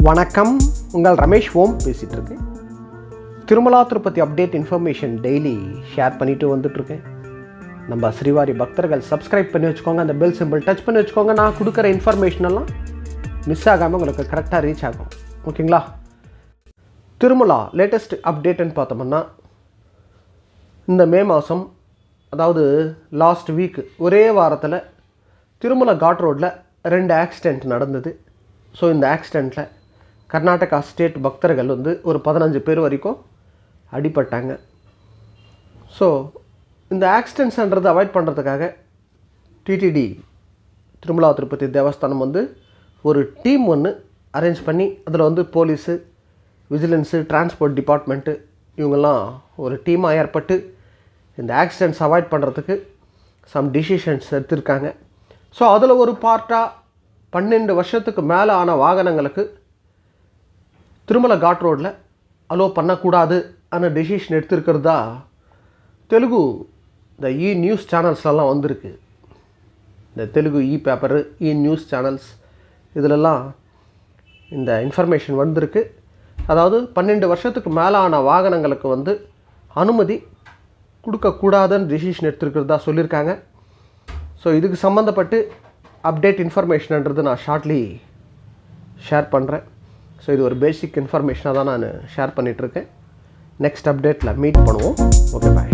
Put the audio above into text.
வணக்கம் உங்கள் ரமேஷ் ஓம் பேசிகிட்டு இருக்கேன் Tirumala Tirupati update information daily share பண்ணிட்டு வந்துட்டுருக்கேன் நம்ம ஸ்ரீவாரி பக்தர்கள் சப்ஸ்கிரைப் பண்ணி வச்சுக்கோங்க அந்த பெல் சிம்பிள் டச் பண்ணி வச்சுக்கோங்க நான் கொடுக்குற இன்ஃபர்மேஷன் எல்லாம் மிஸ் ஆகாமல் உங்களுக்கு கரெக்டாக ரீச் ஆகும் ஓகேங்களா திருமலா லேட்டஸ்ட் அப்டேட்டுன்னு பார்த்தோம்னா இந்த மே மாதம் அதாவது லாஸ்ட் வீக் ஒரே வாரத்தில் திருமலை காட் ரோட்டில் ரெண்டு ஆக்சிடெண்ட் நடந்தது ஸோ இந்த ஆக்சிடெண்ட்டில் கர்நாடகா ஸ்டேட் பக்தர்கள் வந்து ஒரு பதினஞ்சு பேர் வரைக்கும் அடிபட்டாங்க ஸோ இந்த ஆக்சிடென்ட்ஸ்ன்றது அவாய்ட் பண்ணுறதுக்காக டிடிடி திருமலா திருப்பதி தேவஸ்தானம் வந்து ஒரு டீம் ஒன்று அரேஞ்ச் பண்ணி அதில் வந்து போலீஸு விஜிலன்ஸு டிரான்ஸ்போர்ட் டிபார்ட்மெண்ட்டு இவங்கெல்லாம் ஒரு டீமாக ஏற்பட்டு இந்த ஆக்சிடென்ட்ஸ் அவாய்ட் பண்ணுறதுக்கு சம் டிசிஷன்ஸ் எடுத்திருக்காங்க ஸோ அதில் ஒரு பார்ட்டாக பன்னெண்டு வருஷத்துக்கு மேலே ஆன வாகனங்களுக்கு திருமலை காட் ரோட்டில் அலோ பண்ணக்கூடாது அன டெசிஷன் எடுத்திருக்கிறதா தெலுங்கு இந்த இ நியூஸ் சேனல்ஸ்லலாம் வந்திருக்கு இந்த Telugu e paper e news channels இதிலெல்லாம் இந்த இன்ஃபர்மேஷன் வந்திருக்கு அதாவது பன்னெண்டு வருஷத்துக்கு மேலான வாகனங்களுக்கு வந்து அனுமதி கொடுக்கக்கூடாதுன்னு டெசிஷன் எடுத்திருக்கிறதா சொல்லியிருக்காங்க ஸோ இதுக்கு சம்மந்தப்பட்டு அப்டேட் இன்ஃபர்மேஷன்ன்றது நான் ஷார்ட்லி ஷேர் பண்ணுறேன் ஸோ இது ஒரு பேசிக் இன்ஃபர்மேஷனாக தான் நான் ஷேர் பண்ணிகிட்ருக்கேன் நெக்ஸ்ட் அப்டேட்டில் மீட் பண்ணுவோம் ஓகே பாய்